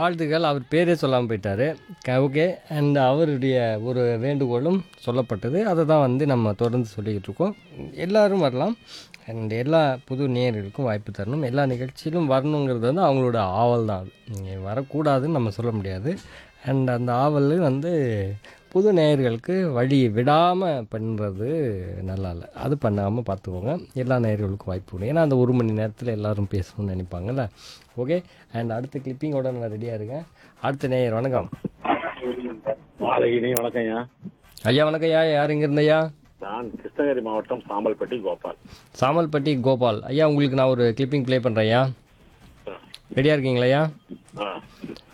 வாழ்த்துக்கள் அவர் பேரே சொல்லாமல் போயிட்டார் ஓகே அண்ட் அவருடைய ஒரு வேண்டுகோளும் சொல்லப்பட்டது அதை தான் வந்து நம்ம தொடர்ந்து சொல்லிக்கிட்டு இருக்கோம் எல்லாரும் வரலாம் அண்ட் எல்லா புது நேயர்களுக்கும் வாய்ப்பு தரணும் எல்லா நிகழ்ச்சியிலும் வரணுங்கிறது வந்து அவங்களோட ஆவல் தான் அது நீங்கள் வரக்கூடாதுன்னு நம்ம சொல்ல முடியாது அண்ட் அந்த ஆவல் வந்து புது நேயர்களுக்கு வழி விடாமல் பண்ணுறது நல்லா இல்லை அது பண்ணாமல் பார்த்துக்கோங்க எல்லா நேயர்களுக்கும் வாய்ப்பு கொடுங்க ஏன்னா அந்த ஒரு மணி நேரத்தில் எல்லாரும் பேசணும்னு நினைப்பாங்கல்ல ஓகே அண்ட் அடுத்த கிளிப்பிங்கோட நான் ரெடியாக இருக்கேன் அடுத்த நேயர் வணக்கம் மாலகினி வணக்கம்யா ஐயா வணக்கம் ஐயா யார் இங்கே இருந்தையா நான் கிருஷ்ணகிரி மாவட்டம் சாம்பல்பட்டி கோபால் சாமல்பட்டி கோபால் ஐயா உங்களுக்கு நான் ஒரு கிளிப்பிங் ப்ளே பண்ணுறேன் ஐயா ரெடியாக இருக்கீங்களா ஐயா ஆ